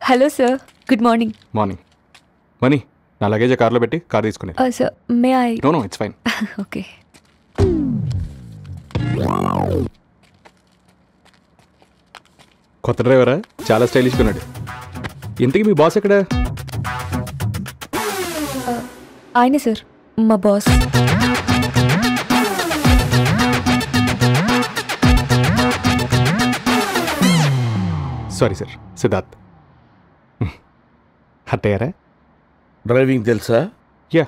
Hello sir good morning morning మనీ నా luggage కార్లో పెట్టి కార్ తీసుకుని sir may I no no it's fine okay కొత్త డ్రైవరా చాలా స్టైలిష్గా ఉన్నాడు ఇంతకీ మీ బాస్ ఎక్కడ ఆయనే సార్ మా బాస్ సారీ సార్ సిద్ధార్థ్ అట్టయ్యారా డ్రైవింగ్ తెలుసా యా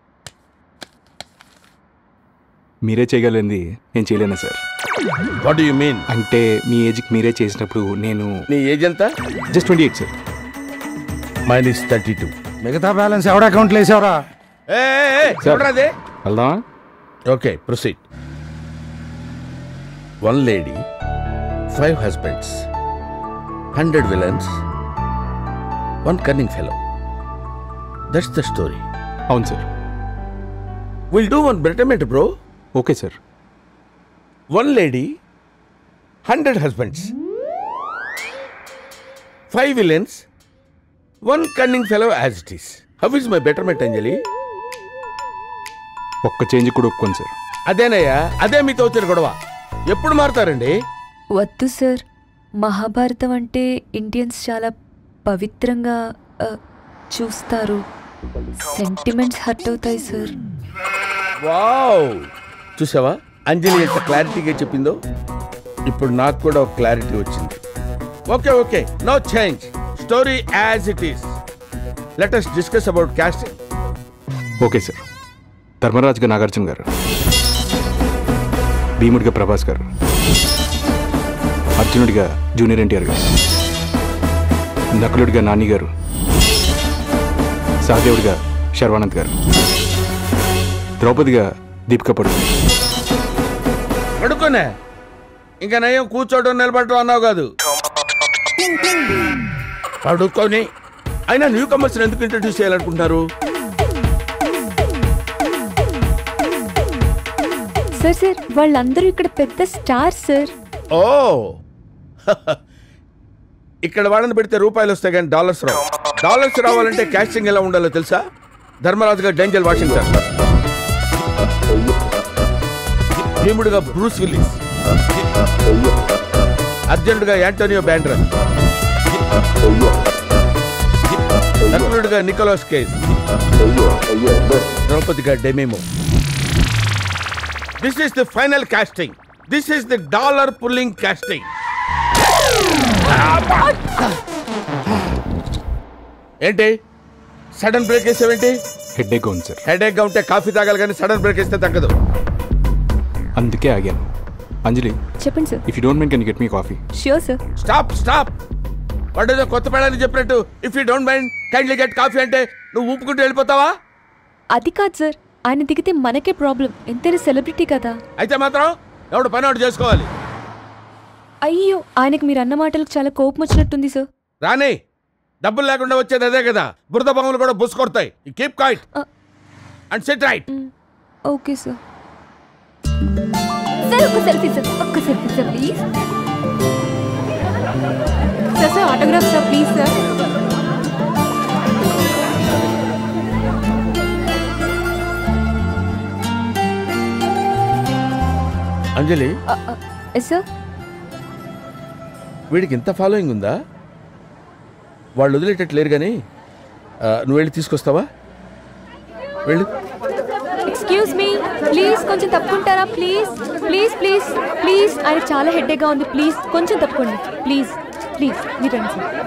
మీరే చేయగలిగింది నేను చేయలేను సార్ వాట్ యు మీన్ అంటే మీ ఏజ్కి మీరే చేసినప్పుడు నేను నీ ఏజ్ ఎంత just twenty eight sir minus thirty two మిగతా బ్యాలెన్స్ ఎవడ అకౌంట్లో వేసావరా అదే వెళ్దామా okay proceed one lady five husbands hundred villains one cunning fellow that's the story అవును sir will do one betterment bro okay sir one lady hundred husbands five villains one cunning fellow as it is how is my betterment Anjali ఒక్క change కూడా ఒప్పుకోండి sir అదేనయ్యా అదే మీతో వచ్చిన గొడవ ఎప్పుడు మారుతారండి వద్దు సార్ మహాభారతం అంటే ఇండియన్స్ చాలా పవిత్రంగా ఆ, చూస్తారు సెంటిమెంట్స్ హర్ట్ అవుతాయి సార్ వావ్ చూసావా అంజలి ఎంత క్లారిటీగా చెప్పిందో ఇప్పుడు నాకు కూడా ఒక క్లారిటీ వచ్చింది okay okay no change story as it is let us discuss about casting okay sir ధర్మరాజుగా నాగార్జున గారు భీముడిగా ప్రభాస్ గారు అర్జునుడిగా జూనియర్ ఎన్టీఆర్ గారు నకులుడిగా నాని గారు సహదేవుడిగా శర్వానంద్ గారు ద్రౌపదిగా దీపిక పడుతుంది పడుకోనే ఇంకా నయం కూర్చోవడం నిలబడటం అన్నావు కాదు పడుకొని అయినా న్యూ కమర్స్ ఎందుకు ఇంట్రడ్యూస్ చేయాలనుకుంటున్నారు సార్ సార్ వాళ్ళందరూ ఇక్కడ పెద్ద స్టార్ సార్ ఓ ఇక్కడ వాళ్ళని పెడితే రూపాయలు వస్తాయి కానీ డాలర్స్ రావు డాలర్స్ రావాలంటే క్యాస్టింగ్ ఎలా ఉండాలో తెలుసా ధర్మరాజుగా డేంజల్ వాషింగ్టన్ భీముడుగా బ్రూస్ విల్లిస్ అర్జెంటుగా యాంటోనియో బ్యాండ్రస్ నకులుడిగా నికోలాస్ కేస్ ద్రౌపదిగా Demi Moore this is the final casting this is the dollar pulling casting ఏంటి సడన్ బ్రేక్ వేసావేంటి హెడ్ ఎగ్ ఉంది సార్ హెడేక్ గా ఉంటే కాఫీ తాగాలి కానీ సడన్ బ్రేక్ వేస్తే తగ్గదు అందుకే ఆగాను అంజలి చెప్పండి sir if you don't mind can get me coffee sure sir stop stop వాడేదో కొత్త పేడని చెప్పినట్టు if you don't mind kindly get coffee అంటే నువ్వు ఊపుకుంటూ వెళ్ళిపోతావా అది కాదు సార్ ఆయన దిగితే మనకే ప్రాబ్లం ఎంతైనా సెలబ్రిటీ కదా అయితే మాత్రం ఎవడు పని ఒకటి చేసుకోవాలి అయ్యో ఆయనకి మీరు అన్న మాటలకు చాలా కోపం వచ్చినట్టుంది సార్ రాని డబ్బులు లేకుండా వచ్చేది అదే కదా బురద బొమ్మలు కూడా బుస్ కొడతాయి keep quiet Uh. And set right okay sir sir ఒక్క సెల్ఫీ సార్ ఒక్క selfie sir please sir sir autograph sir please sir Anjali yes sir వీడికి ఇంత ఫాలోయింగ్ ఉందా వాళ్ళు వదిలేటట్టు లేరు కానీ ఆ, నువ్వు వెళ్ళి తీసుకొస్తావా వెళ్ళు ఎక్స్క్యూజ్ మీ ప్లీజ్ కొంచెం తప్పుకుంటారా ప్లీజ్ ప్లీజ్ ప్లీజ్ ప్లీజ్ ఆయన చాలా హెడ్డేగా ఉంది ప్లీజ్ కొంచెం తప్పుకోండి ప్లీజ్ ప్లీజ్ మీరు రండి సార్